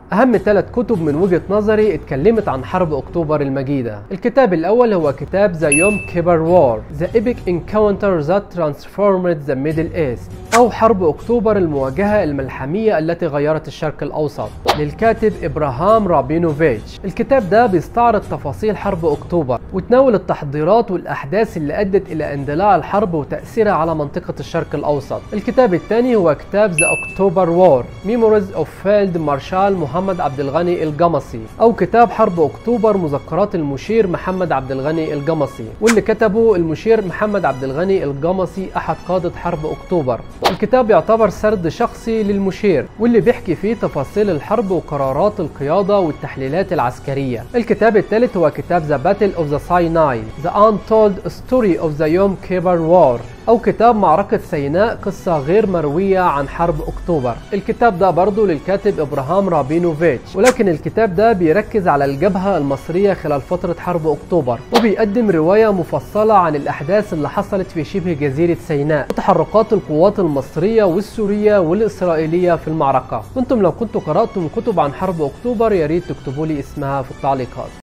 أهم ثلاث كتب من وجهة نظري اتكلمت عن حرب أكتوبر المجيدة الكتاب الأول هو كتاب ذا يوم كيبر وار The Epic Encounter That Transformed the Middle East أو حرب أكتوبر المواجهة الملحمية التي غيرت الشرق الأوسط للكاتب إبراهام رابينوفيتش الكتاب ده بيستعرض تفاصيل حرب أكتوبر وتناول التحضيرات والأحداث اللي أدت إلى اندلاع الحرب وتأثيرها على منطقة الشرق الأوسط الكتاب الثاني هو كتاب ذا أكتوبر وار Memories of Field مارشال محمد عبد الغني الجمصي أو كتاب حرب أكتوبر مذكرات المشير محمد عبد الغني الجمصي واللي كتبه المشير محمد عبد الغني الجمصي أحد قادة حرب أكتوبر الكتاب يعتبر سرد شخصي للمشير واللي بيحكي فيه تفاصيل الحرب وقرارات القيادة والتحليلات العسكرية الكتاب الثالث هو كتاب ذا باتل اوف ذا سايناي The Untold Story of the Yom Kippur War أو كتاب معركة سيناء قصة غير مروية عن حرب أكتوبر الكتاب ده برضه للكاتب إبراهام رابينوفيتش ولكن الكتاب ده بيركز على الجبهة المصرية خلال فترة حرب أكتوبر وبيقدم رواية مفصلة عن الأحداث اللي حصلت في شبه جزيرة سيناء وتحركات القوات المصرية والسورية والإسرائيلية في المعركة وانتم لو كنتوا قرأتم كتب عن حرب أكتوبر يا ريت تكتبوا لي اسمها في التعليقات